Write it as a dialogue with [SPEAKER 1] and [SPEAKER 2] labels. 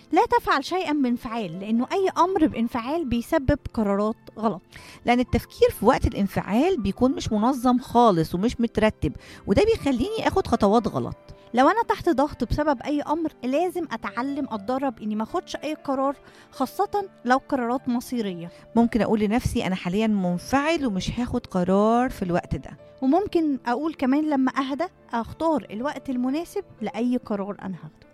[SPEAKER 1] لا تفعل شيئا بانفعال لانه اي امر بانفعال بيسبب قرارات غلط
[SPEAKER 2] لان التفكير في وقت الانفعال بيكون مش منظم خالص ومش مترتب وده بيخليني اخد خطوات غلط
[SPEAKER 1] لو انا تحت ضغط بسبب اي امر لازم اتعلم اتدرب اني ما اخدش اي قرار خاصه لو قرارات مصيريه
[SPEAKER 2] ممكن اقول لنفسي انا حاليا منفعل ومش هاخد قرار في الوقت ده
[SPEAKER 1] وممكن اقول كمان لما اهدى اختار الوقت المناسب لاي قرار انا هاخده